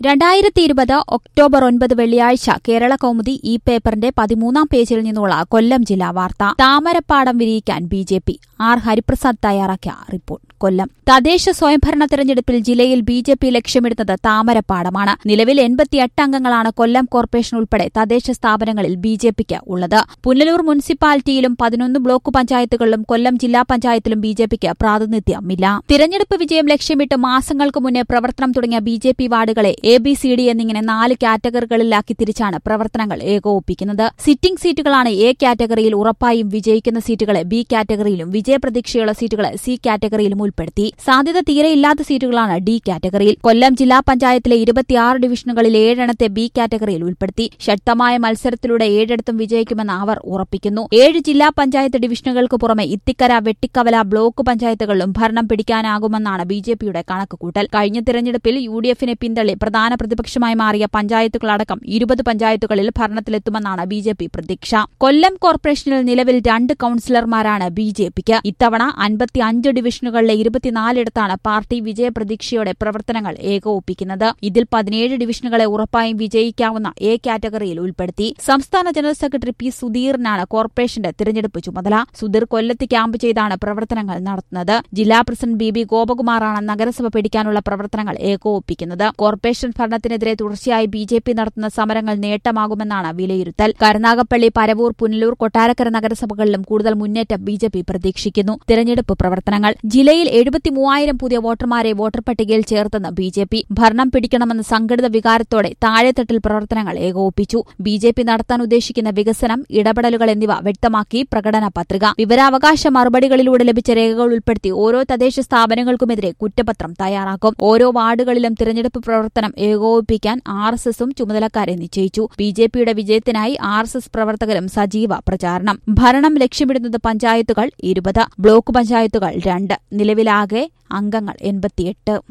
രണ്ടായിരത്തി ഇരുപത് ഒക്ടോബർ ഒൻപത് വെള്ളിയാഴ്ച കേരള കൗമുദി ഈ പേപ്പറിന്റെ പതിമൂന്നാം പേജിൽ നിന്നുള്ള കൊല്ലം ജില്ലാ വാർത്ത താമരപ്പാടം വിരിയിക്കാൻ B J P R Hariprasad തയ്യാറാക്കിയ റിപ്പോർട്ട് കൊല്ലം തദ്ദേശ സ്വയംഭരണ തെരഞ്ഞെടുപ്പിൽ ജില്ലയിൽ ബി ജെ പി ലക്ഷ്യമിടുന്നത് താമരപ്പാടമാണ് നിലവിൽ എൺപത്തിയെട്ട് അംഗങ്ങളാണ് കൊല്ലം കോർപ്പറേഷൻ ഉൾപ്പെടെ തദ്ദേശ സ്ഥാപനങ്ങളിൽ ബി ജെ പിക്ക് ഉള്ളത് പുനലൂർ മുനിസിപ്പാലിറ്റിയിലും പതിനൊന്ന് ബ്ലോക്ക് പഞ്ചായത്തുകളിലും കൊല്ലം ജില്ലാ പഞ്ചായത്തിലും ബി ജെ പിക്ക് പ്രാതിനിധ്യമില്ല തിരഞ്ഞെടുപ്പ് വിജയം ലക്ഷ്യമിട്ട് മാസങ്ങൾക്ക് മുന്നേ പ്രവർത്തനം തുടങ്ങിയ ബി ജെ പി വാർഡുകളെ എ ബി സി ഡി എന്നിങ്ങനെ നാല് കാറ്റഗറികളിലാക്കി തിരിച്ചാണ് പ്രവർത്തനങ്ങൾ ഏകോപിപ്പിക്കുന്നത് സിറ്റിംഗ് സീറ്റുകളാണ് എ കാറ്റഗറിയിൽ ഉറപ്പായും വിജയിക്കുന്ന സീറ്റുകളെ ബി കാറ്റഗറിയിലും വിജയപ്രതീക്ഷയുള്ള സീറ്റുകളെ സി കാറ്റഗറിയിലും ഉൾപ്പെടുത്തി സാധ്യത തീരെയില്ലാത്ത സീറ്റുകളാണ് ഡി കാറ്റഗറിയിൽ കൊല്ലം ജില്ലാ പഞ്ചായത്തിലെ ഇരുപത്തിയാറ് ഡിവിഷനുകളിൽ ഏഴെണ്ണത്തെ ബി കാറ്റഗറിയിൽ ഉൾപ്പെടുത്തി ശക്തമായ മത്സരത്തിലൂടെ ഏഴിടത്തും വിജയിക്കുമെന്ന് അവർ ഉറപ്പിക്കുന്നു ഏഴ് ജില്ലാ പഞ്ചായത്ത് ഡിവിഷനുകൾക്ക് പുറമെ ഇത്തിക്കര വെട്ടിക്കവല ബ്ലോക്ക് പഞ്ചായത്തുകളിലും ഭരണം പിടിക്കാനാകുമെന്നാണ് ബി ജെ പിയുടെ കണക്കുകൂട്ടൽ കഴിഞ്ഞ തിരഞ്ഞെടുപ്പിൽ യു ഡി എഫിനെ പിന്തള്ളി പ്രധാന പ്രതിപക്ഷമായി മാറിയ പഞ്ചായത്തുകളടക്കം ഇരുപത് പഞ്ചായത്തുകളിൽ ഭരണത്തിലെത്തുമെന്നാണ് ബി ജെ പി പ്രതീക്ഷ കൊല്ലം കോർപ്പറേഷനിൽ നിലവിൽ രണ്ട് കൌൺസിലർമാരാണ് ബി ജെ പിക്ക് ഇത്തവണ അൻപത്തിയഞ്ച് ഡിവിഷനുകളിലെ ഇരുപത്തിനാലിടത്താണ് പാർട്ടി വിജയപ്രതീക്ഷയോടെ പ്രവർത്തനങ്ങൾ ഏകോപിപ്പിക്കുന്നത് ഇതിൽ പതിനേഴ് ഡിവിഷനുകളെ ഉറപ്പായും വിജയിക്കാവുന്ന എ കാറ്റഗറിയിൽ ഉൾപ്പെടുത്തി സംസ്ഥാന ജനറൽ സെക്രട്ടറി പി സുധീറിനാണ് കോർപ്പറേഷന്റെ തിരഞ്ഞെടുപ്പ് ചുമതല സുധീർ കൊല്ലത്ത് ക്യാമ്പ് ചെയ്താണ് പ്രവർത്തനങ്ങൾ നടത്തുന്നത് ജില്ലാ പ്രസിഡന്റ് ബി ബി ഗോപകുമാറാണ് നഗരസഭ പിടിക്കാനുള്ള പ്രവർത്തനങ്ങൾ ഏകോപിപ്പിക്കുന്നത് കോർപ്പറേഷൻ ഭരണത്തിനെതിരെ തുടർച്ചയായി ബി ജെ പി നടത്തുന്ന സമരങ്ങൾ നേട്ടമാകുമെന്നാണ് വിലയിരുത്തൽ കരുനാഗപ്പള്ളി പരവൂർ പുനലൂർ കൊട്ടാരക്കര നഗരസഭകളിലും കൂടുതൽ മുന്നേറ്റം ബി ജെ പി പ്രതീക്ഷിക്കുന്നു തിരഞ്ഞെടുപ്പ് പ്രവർത്തനങ്ങൾ ജില്ലയിൽ എഴുപത്തിമൂവായിരം പുതിയ വോട്ടർമാരെ വോട്ടർ പട്ടികയിൽ ചേർത്തെന്ന് ബി ജെ പി ഭരണം പിടിക്കണമെന്ന സംഘടിത വികാരത്തോടെ താഴെത്തട്ടിൽ പ്രവർത്തനങ്ങൾ ഏകോപിപ്പിച്ചു ബി ജെ പി നടത്താൻ ഉദ്ദേശിക്കുന്ന വികസനം ഇടപെടലുകൾ എന്നിവ വ്യക്തമാക്കി പ്രകടന പത്രിക വിവരാവകാശ മറുപടികളിലൂടെ ലഭിച്ച രേഖകൾ ഉൾപ്പെടുത്തി ഓരോ തദ്ദേശ സ്ഥാപനങ്ങൾക്കുമെതിരെ കുറ്റപത്രം തയ്യാറാക്കും ഓരോ വാർഡുകളിലും തിരഞ്ഞെടുപ്പ് പ്രവർത്തനം ഏകോപിപ്പിക്കാൻ ആർ എസ് എസും ചുമതലക്കാരെ നിശ്ചയിച്ചു ബി ജെ പിയുടെ വിജയത്തിനായി ആർ എസ് എസ് പ്രവർത്തകരും സജീവ പ്രചാരണം ഭരണം ലക്ഷ്യമിടുന്നത് പഞ്ചായത്തുകൾ ഇരുപത് ബ്ലോക്ക് പഞ്ചായത്തുകൾ രണ്ട് നിലവിലാകെ അംഗങ്ങൾ എൺപത്തിയെട്ട്